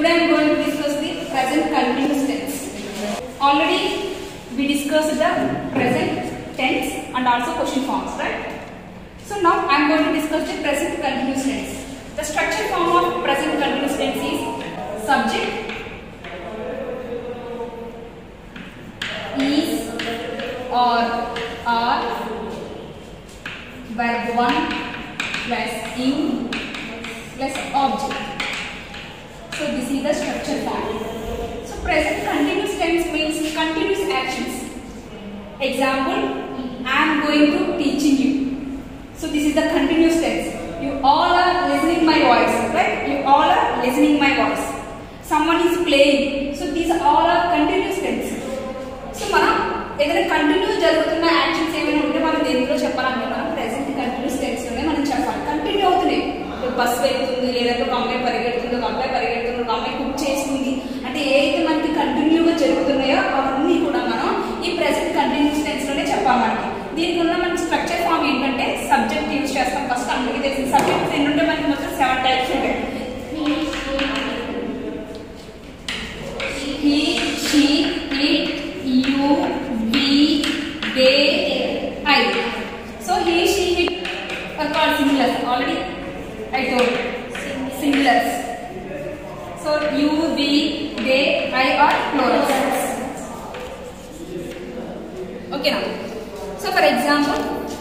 Today I am going to discuss the present continuous tense. Already we discussed the present tense and also question forms, right? So now I am going to discuss the present continuous tense. The structure form of present continuous tense is subject is or are verb 1 plus in plus object. So this is the structure form. So present continuous tense means continuous actions. Example, I am going to teaching you. So this is the continuous tense. You all are listening my voice, right? You all are listening my voice. Someone is playing. So these all are continuous tense. So మనం ఏదైనా continue జరుగుతున్న actions ఏమైనా ఉంటే మనం దేంట్లో చెప్పాలంటే మనం present continuous tense లోనే మనం చెప్పాలి కంటిన్యూ అవుతున్నాయి ఇప్పుడు బస్ వెళ్తుంది లేదంటే ఒక అమ్మాయి పరిగెడుతుంది ఒక అబ్బాయి పరిగెడుతుంది ఒక అమ్మాయి కుక్ చేస్తుంది అంటే ఏ అయితే మనకి కంటిన్యూగా జరుగుతున్నాయో అవన్నీ కూడా మనం ఈ ప్రెసెంట్ కంటిన్యూస్ టెన్స్ లోనే చెప్పాలి మనకి దీనికి ఉన్న మనకి స్ట్రక్చర్ ఫామ్ ఏంటంటే సబ్జెక్ట్ యూజ్ చేస్తాం ఫస్ట్ అందరికీ తెలిసిన సబ్జెక్ట్స్ ఎన్ని ఉంటాయి మనకి మొత్తం సెవెన్ టైప్స్ ఉంటాయి he, she, it, you, we, they, I. So he, she, it are called singulars. Already I told singulars. So you, we, they, I are plurals. Okay now. So for example,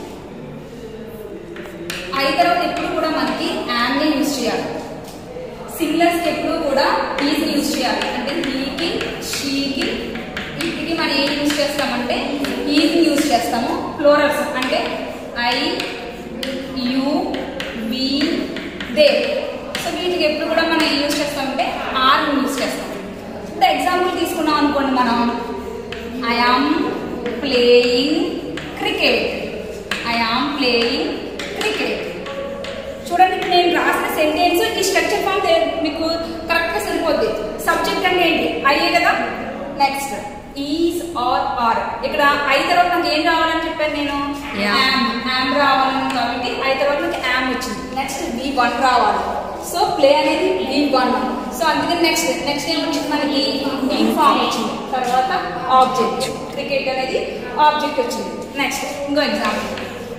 I తర్వాత ఎప్పుడు కూడా మనకి yam ని use చేయాలి singulars ఎప్పుడు కూడా is use చేయాలి అంటే హీకి షీకి వీటికి మనం ఏం యూజ్ చేస్తామంటే ఈజ్ యూజ్ చేస్తాము ఫ్లోరల్స్ అంటే I you we they so వీటికి ఎప్పుడు కూడా మనం ఏం యూజ్ చేస్తామంటే ఆర్ యూజ్ చేస్తాం ఇప్పుడు ఎగ్జాంపుల్ తీసుకున్నాం అనుకోండి మనం I am playing cricket I am playing cricket చూడండి ఇప్పుడు నేను రాసిన సెంటెన్స్ ఈ స్ట్రక్చర్ ఫామ్ మీకు కరెక్ట్ గా సరిపోద్ది సబ్జెక్ట్ అంటే ఏంటి అయ్యే కదా నెక్స్ట్ ఈజ్ ఆర్ ఆర్ ఇక్కడ ఐ తర్వాత నాకు ఏం రావాలని చెప్పాను నేను Yeah. యామ్ యామ్ రావాలని కాబట్టి ఐ తర్వాత నాకు యామ్ వచ్చింది నెక్స్ట్ వి వన్ రావాలి సో ప్లే అనేది వి వన్ సో అందుకని నెక్స్ట్ నెక్స్ట్ ఏం వచ్చింది మనకి ఈ ఫామ్ వచ్చింది తర్వాత ఆబ్జెక్ట్ క్రికెట్ అనేది ఆబ్జెక్ట్ వచ్చింది నెక్స్ట్ ఇంకో example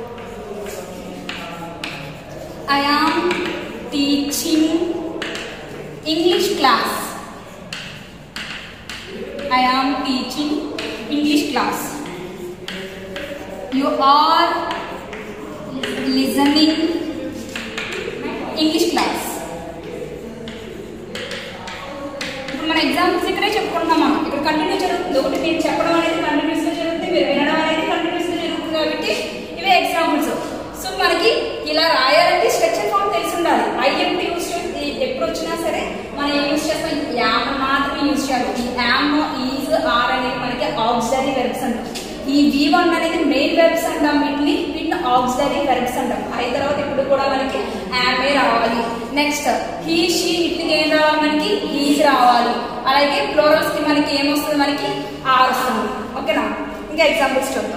I am teaching English class. I am teaching English class. You are listening English class. ఇప్పుడు మన ఎగ్జాంపుల్స్ ఇక్కడే చెప్పుకుంటున్నాం మనం ఇక్కడ కంటిన్యూ జరుగుతుంది ఒకటి నేను చెప్పడం అనేది కంటిన్యూస్ గా జరుగుతుంది మీరు వినడం అనేది కంటిన్యూస్ గా జరుగుతుంది కాబట్టి ఇవే ఎగ్జాంపుల్స్ సో మనకి ఇలా రాయాలంటే స్ట్రక్చర్ ఫామ్ తెలిసి ఉండాలి ఐ ఎప్పుడు యూస్ ఎప్పుడు వచ్చినా సరే మనం ఏం యూస్ చేస్తాం యామ్ మాత్రమే యూస్ చేయాలి ఈ యామ్ ఈజ్ ఆర్ అనేది మనకి ఆక్సిలరీ వెర్బ్స్ అంటాం ఈ వి వన్ అనేది మెయిన్ వెర్బ్స్ అంటాం వీటిని వీటిని ఆక్సిలరీ వెర్బ్స్ అంటాం ఐ తర్వాత ఇప్పుడు కూడా మనకి యామే రావాలి నెక్స్ట్ హీ షీ వీటికి ఏం రావాలి మనకి హీజ్ రావాలి అలాగే ఫ్లోరల్స్ కి మనకి ఏమొస్తుంది మనకి ఆర్ వస్తుంది ఓకేనా ఇంకా ఎగ్జాంపుల్స్ చూద్దాం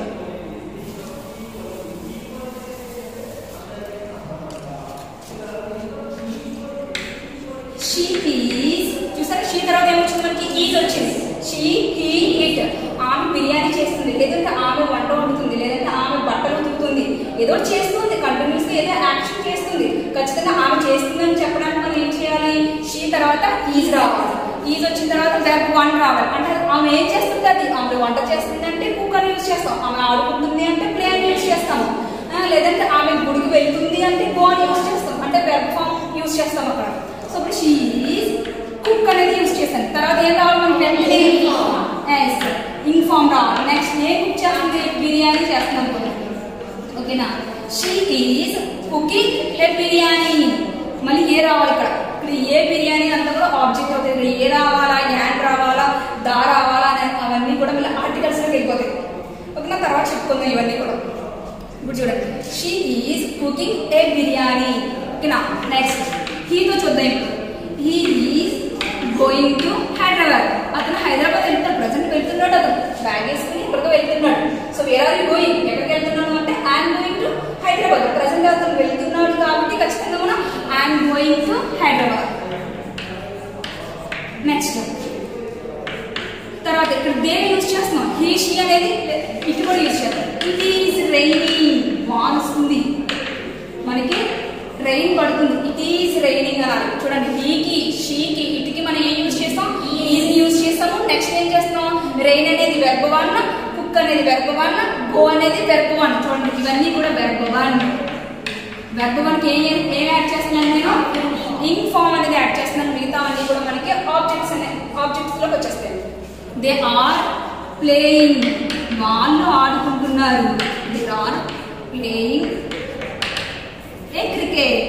షీ ఈజ్ చూసారా షీ తర్వాత ఏమొచ్చింది మనకి ఈజ్ వచ్చింది షీ హీ ఇట్ ఆమె బిర్యానీ చేస్తుంది లేదంటే ఆమె వంట వండుతుంది లేదంటే ఆమె బట్టలు ఉతుకుతుంది ఏదో ఒకటి చేస్తుంది కంటిన్యూస్ గా ఏదో యాక్షన్ చేస్తుంది ఖచ్చితంగా ఆమె చేస్తుంది అని చెప్పడానికి మనం ఏం చేయాలి షీ తర్వాత ఈజ్ రావాలి ఈజ్ వచ్చిన తర్వాత వెబ్ వన్ రావాలి అంటే ఆమె ఏం చేస్తుంది అది ఆమె వంట చేస్తుంది అంటే కుక్ అని యూజ్ చేస్తాం ఆమె ఆడుకుంటుంది అంటే ప్లే అని యూజ్ చేస్తాము ఆ, లేదంటే ఆమె గుడికి వెళ్తుంది అంటే గో అని యూజ్ చేస్తాం అంటే వెబ్ ఫామ్ యూజ్ చేస్తాం అక్కడ సో ఇప్పుడు షీ కుక్ అనేది యూజ్ చేశాను తర్వాత ఏం రావాలి మనకి వెంటనే ఇన్ఫామ్ రావాలి నెక్స్ట్ ఏ కుక్ చేస్తుంది బిర్యానీ చేస్తుంది అనుకోండి ఓకేనా she is cooking a biryani మళ్ళీ ఏ రావాలి ఇక్కడ ఇక్కడ ఏ బిర్యానీ అంతా కూడా ఆబ్జెక్ట్ అవుతుంది ఇక్కడ ఏ రావాలా యాడ్ రావాలా దా రావాలా అనే అవన్నీ కూడా మళ్ళీ ఆర్టికల్స్ లోకి వెళ్ళిపోతాయి ఓకేనా తర్వాత చెప్పుకుందాం ఇవన్నీ కూడా ఇప్పుడు చూడండి she is cooking a biryani ఓకేనా నెక్స్ట్ హీతో చూద్దాం ఇప్పుడు he is going to Hyderabad అతను హైదరాబాద్ వెళ్తున్నాడు ప్రజెంట్ వెళ్తున్నాడు అతను బ్యాగ్ వేసుకుని ఇక్కడికి వెళ్తున్నాడు so where are you going ఎక్కడికి వెళ్తున్నాను అంటే I'm going to Hyderabad present అతను వెళ్తున్నాడు కాబట్టి ఖచ్చితంగా మనం I'm going to Hyderabad next తర్వాత ఇక్కడ దేని యూజ్ చేస్తున్నాం హీ షీ అనేది ఇటు కూడా యూజ్ చేస్తాం ఇట్ ఈస్ రైనింగ్ వాన్ వస్తుంది మనకి రెయిన్ పడుతుంది ఇట్ ఈస్ రైనింగ్ అనాలి చూడండి హీకి షీకి ఇటుకి మనం ఏం యూజ్ చేస్తాం ఈజ్ యూజ్ చేస్తాము నెక్స్ట్ ఏం చేస్తాం రెయిన్ అనేది వెర్బ వన్ కుక్ అనేది వెర్బ వన్ గో అనేది వెర్బ వన్ చూడండి ఇవన్నీ కూడా వెర్బ వన్ వెర్బ వన్కి ఏం ఏం యాడ్ చేస్తున్నాను నేను ఇన్ ఫామ్ అనేది యాడ్ చేస్తున్నాను మిగతా అన్ని కూడా మనకి ఆబ్జెక్ట్స్ అనే ఆబ్జెక్ట్స్ లోకి వచ్చేస్తాయి దే ఆర్ ప్లేయింగ్ వాళ్ళు ఆడుకుంటున్నారు they are playing a cricket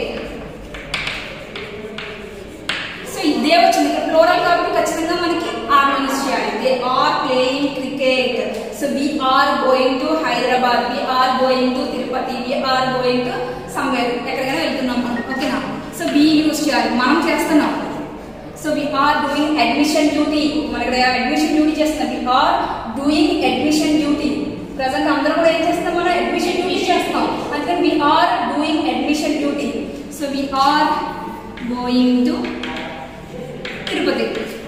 so ఇదే వచ్చింది ఇక్కడ ఫ్లోరల్ కాబట్టి ఖచ్చితంగా మనకి ఆర్ యూస్ చేయాలి they are playing cricket so we are going to Hyderabad we are going to Tirupati we are going to somewhere ఎక్కడికైనా వెళ్తున్నాం మనం ఓకేనా సో వి యూస్ చేయాలి మనం చేస్తున్నాం so we are doing admission duty మన ఇక్కడ అడ్మిషన్ డ్యూటీ చేస్తున్నాం we are doing admission duty present అందరూ కూడా ఏం చేస్తాం మనం అడ్మిషన్ డ్యూటీ చేస్తాం అందుకని we are doing admission duty so we are going to Tirupati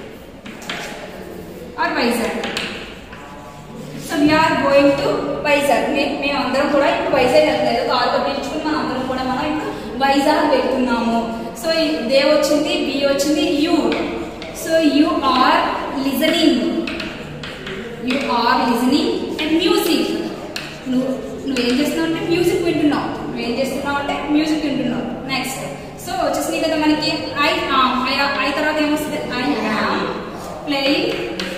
or Vizag so we are going to Vizag మేము అందరం కూడా ఇప్పుడు వైజాగ్ వెళ్తలేదు కారు కట్టించుకుని మనం అందరం కూడా మనం ఇప్పుడు వైజాగ్ వెళ్తున్నాము సో దే వచ్చింది బి వచ్చింది you so you are listening you are listening and music నువ్వు నువ్వేం చేస్తున్నావు అంటే మ్యూజిక్ వింటున్నావు నువ్వేం చేస్తున్నావు అంటే మ్యూజిక్ వింటున్నావు నెక్స్ట్ సో వచ్చేసింది కదా మనకి ఐ ఆమ్ ఐ ఐ తర్వాత ఏమొస్తుంది I am playing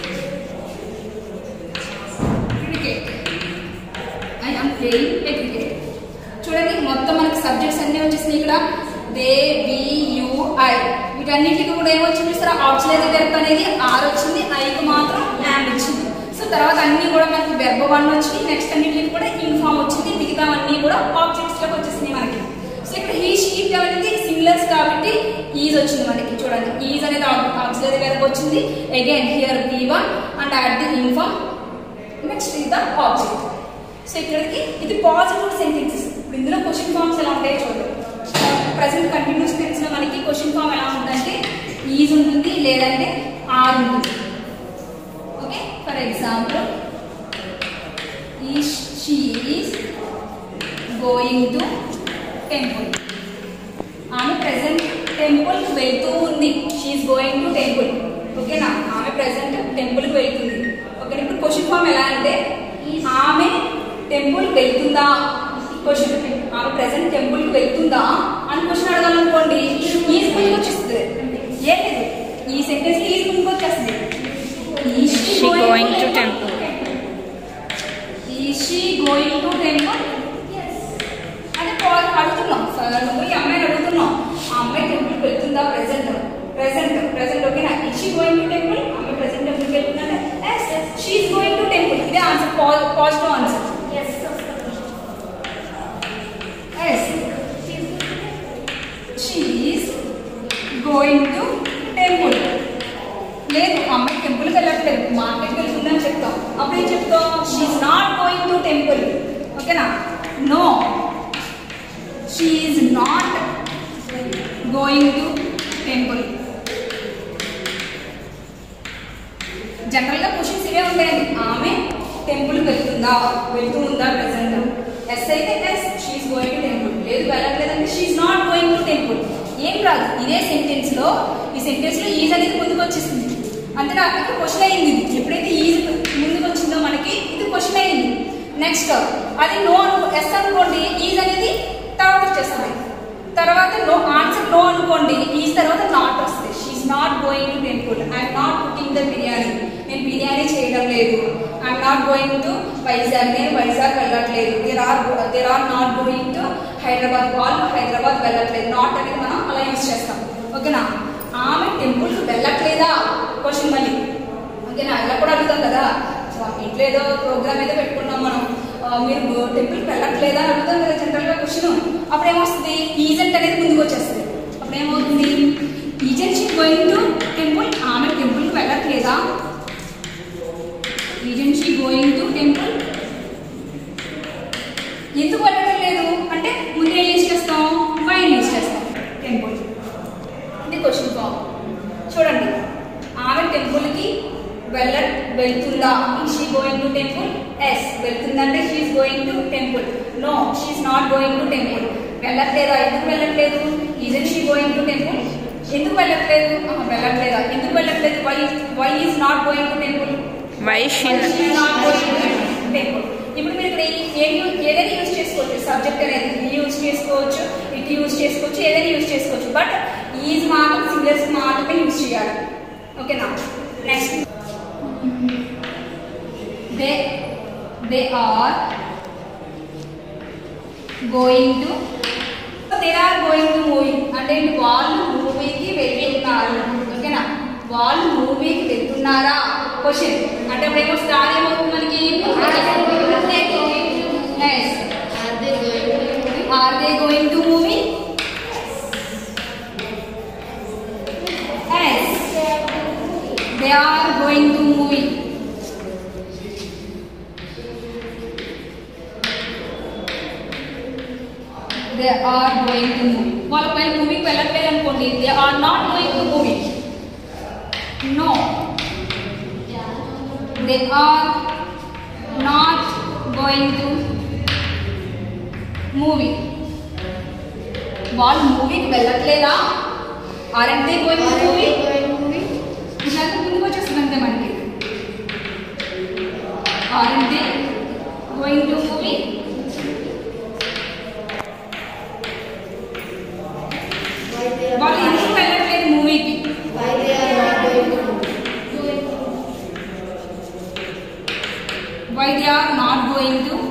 cricket I am playing a cricket చూడండి మొత్తం మనకి సబ్జెక్ట్స్ అన్నీ వచ్చేసినాయి ఇక్కడ దే బి యు ఐ వీటన్నిటికి కూడా ఏమొచ్చింది సార్ ఆప్షనరీ వెర్బ్ అనేది ఆర్ వచ్చింది ఐకి మాత్రం అండ్ వచ్చింది సో తర్వాత అన్ని కూడా మనకి వెర్బ్ వన్ వచ్చింది నెక్స్ట్ అన్నిటికి కూడా ఇన్ఫామ్ వచ్చింది మిగతా అన్ని కూడా ఆబ్జెక్ట్స్ లోకి వచ్చేసినాయి మనకి సో ఇక్కడ హీ షీట్ అనేది సింగులర్స్ కాబట్టి ఈజ్ వచ్చింది మనకి చూడండి ఈజ్ అనేది ఆక్సిలరీ వెర్బ్ వచ్చింది again here V one and add the ing form next ఇది ద ఆబ్జెక్ట్ సో ఇక్కడికి ఇది పాజిటివ్ సెంటెన్సెస్ ఇప్పుడు ఇందులో క్వశ్చన్ ఫామ్స్ ఎలా ఉంటాయో చూడండి ప్రజెంట్ కంటిన్యూస్ టెన్స్ లో మనకి క్వశ్చన్ ఫామ్ ఎలా ఉందంటే ఈజ్ ఉంటుంది లేదంటే ఆర్ ఉంటుంది ఓకే ఫర్ ఎగ్జాంపుల్ ఈ she is going to temple ఆమె ప్రెసెంట్ టెంపుల్ వెళ్తూ ఉంది షీఈ్ గోయింగ్ టు టెంపుల్ ఓకేనా ఆమె ప్రెసెంట్ టెంపుల్ కి వెళ్తుంది ఓకే ఇప్పుడు క్వశ్చన్ ఫామ్ ఎలా అంటే ఆమె టెంపుల్ వెళ్తుందా క్వశ్చన్ ఆమె ప్రెసెంట్ టెంపుల్ కి వెళ్తుందా అని క్వశ్చన్ అడగాలనుకోండి ఈజ్ ముందుకు వచ్చేస్తుంది ఏం లేదు ఈ సెంటెన్స్ కి ఈజ్ ముందుకు వచ్చేస్తుంది Is she She going to temple. Is she going to temple? అదే కాల్ అడుగుతున్నాం సార్ నువ్వు ఈ అమ్మాయిని అడుగుతున్నాం ఆ అమ్మాయి టెంపుల్కి వెళ్తుందా ప్రెసెంట్ ప్రెసెంట్ ప్రెసెంట్ ఓకేనా is she going to temple అమ్మాయి ప్రెసెంట్ టెంపుల్కి వెళ్తుందంటే yes she is going to temple ఇదే answer positive answer yes she is going to temple లేదు అమ్మాయి టెంపుల్కి వెళ్ళట్లేదు మార్కెట్కి వెళ్తుందని చెప్తాం అప్పుడు ఏం చెప్తాం she is not going to temple ఓకేనా no she is not going to temple జనరల్గా క్వశ్చన్స్ ఇవే ఉంటాయండి ఆమె టెంపుల్కి వెళ్తుందా వెళ్తూ ఉందా ప్రెసెంట్ ఎస్ అయితే yes she is going to temple లేదు వెళ్ళట్లేదంటే she is not going to temple ఏం రాదు ఇదే సెంటెన్స్ లో ఈ సెంటెన్స్ లో ఈజ్ అనేది ముందుకు వచ్చేసింది అంతే నాకు ఇక్కడ క్వశ్చన్ అయింది ఇది ఎప్పుడైతే ఈజ్ ముందుకు వచ్చిందో మనకి ఇది క్వశ్చన్ అయింది నెక్స్ట్ అది నో అను ఎస్ అనుకోండి ఈజ్ అనేది తర్వాత వచ్చేస్తుంది తర్వాత నో ఆన్సర్ నో అనుకోండి ఈజ్ తర్వాత నాట్ వస్తుంది she is not going to temple I'm not cooking the biryani నేను బిర్యానీ చేయడం లేదు I'm not going to Vizag నేను వైజాగ్ వెళ్ళట్లేదు there are there are not going to Hyderabad వాళ్ళు హైదరాబాద్ వెళ్ళట్లేదు నాట్ అనేది మనం అలా యూజ్ చేస్తాం ఓకేనా ఆమె టెంపుల్కి వెళ్ళట్లేదా క్వశ్చన్ మళ్ళీ ఓకేనా ఇలా కూడా అడుగుతాం కదా సో ఇంట్లో ఏదో ప్రోగ్రామ్ ఏదో పెట్టుకున్నాం మనం ఆ, మీరు టెంపుల్కి వెళ్ళట్లేదా అని అడుగుతాం కదా జనరల్గా క్వశ్చన్ అప్పుడు ఏమొస్తుంది ఈజెంట్ అనేది ముందుకు వచ్చేస్తుంది అప్పుడు ఏమవుతుంది isn't she going to temple ఆమె టెంపుల్కి వెళ్ళట్లేదా isn't she going to temple ఎందుకు వెళ్ళడం లేదు అంటే ముందు ఏం యూజ్ చేస్తాం వైన్ యూజ్ చేస్తాం టెంపుల్ ఇది క్వశ్చన్ ఫామ్ చూడండి వెళ్తుందా she going to temple yes వెళ్తుందంటే she's going to temple no she's not going to temple వెళ్ళట్లేదా ఎందుకు వెళ్ళట్లేదు isn't she going to temple ఎందుకు వెళ్ళట్లేదు ఆహా, వెళ్ళట్లేదా ఎందుకు వెళ్ళట్లేదు why why is not going to temple why she temple ఇప్పుడు మీరు ఇక్కడ ఏ- ఏం యూజ్ ఏదైనా యూజ్ చేసుకోవచ్చు సబ్జెక్ట్ అనేది యూజ్ చేసుకోవచ్చు ఇట్ యూజ్ చేసుకోవచ్చు ఏదైనా యూజ్ చేసుకోవచ్చు బట్ ఈజ్ మాత్రం సింగర్స్ మాత్రమే యూజ్ చేయాలి ఓకేనా next they they are going to they are going to movie అంటే ఏంటి? వాళ్ళు మూవీకి వెళ్తున్నారు ఓకేనా వాళ్ళు మూవీకి వెళ్తున్నారా క్వశ్చన్ అంటే ఇప్పుడు ఏమో స్టార్ ఏమవుతుంది మనకి Yes. Are they going to movie they are going to movie they are going to movie వాళ్ళ పైన మూవీకి వెళ్ళట్లేదు అనుకోండి they are not going to movie no they are not going to movie వాళ్ళు మూవీకి వెళ్ళట్లేదా are they going to movie ఇదంతా ముందుకు వచ్చేస్తుంది అంతే మనకి are they going to movie వాళ్ళు ఎందుకు వెళ్ళట్లేదు మూవీకి why they are not going to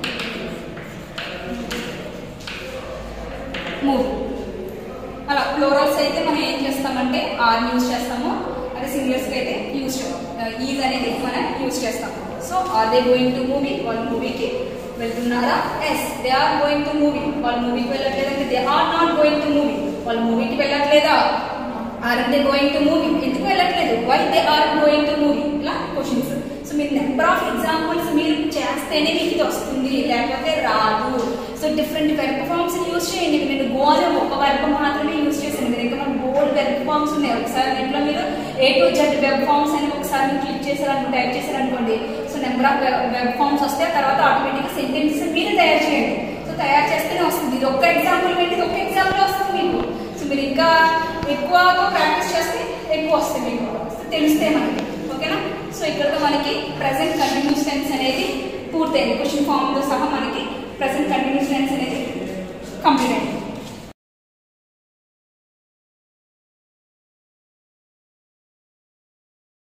movie అలా ఫ్లోరల్స్ అయితే మనం ఏం చేస్తామంటే ఆర్ యూజ్ చేస్తాము అదే సింగర్స్కి అయితే యూజ్ ఈజ్ అనేది మనం యూజ్ చేస్తాము so are they going to movie వాళ్ళు మూవీకి వెళ్తున్నారా yes they are going to movie వాళ్ళు మూవీకి వెళ్ళట్లేదంటే they are not going to movie వాళ్ళు మూవీకి వెళ్ళట్లేదా are they going to movie ఎందుకు వెళ్ళట్లేదు why they are going to movie ఇలా క్వశ్చన్స్ సో మీరు నెంబర్ ఆఫ్ ఎగ్జాంపుల్స్ మీరు చేస్తేనే మీకు ఇది వస్తుంది లేకపోతే రాదు so different verb forms use చేయండి నేను గో అనే ఒక వెర్బ్ మాత్రమే యూజ్ చేశాను మీరు ఇంకా మన బోల్డ్ వెర్బ్ ఫామ్స్ ఉన్నాయి ఒకసారి దీంట్లో మీరు A to Z verb forms అని ఒకసారి మీరు క్లిక్ చేశారనుకో టైప్ చేశారనుకోండి so number of verb forms వస్తే ఆ తర్వాత ఆటోమేటిక్గా సెంటెన్సెస్ మీరే తయారు చేయండి సో తయారు చేస్తేనే వస్తుంది ఇది ఒక్క ఎగ్జాంపుల్ పెట్టి ఇది ఒక్క ఎగ్జాంపుల్ వస్తుంది మీకు సో మీరు ఇంకా ఎక్కువగా ప్రాక్టీస్ చేస్తే ఎక్కువ వస్తుంది మీకు సో తెలిస్తే మనకి ఓకేనా సో ఇక్కడతో మనకి ప్రజెంట్ కంటిన్యూస్ టెన్స్ అనేది పూర్తయింది క్వశ్చన్ ఫామ్తో సహా మనకి ప్రజెంట్ కంటిన్యూస్ టెన్స్ అనేది కంప్లీట్ అయింది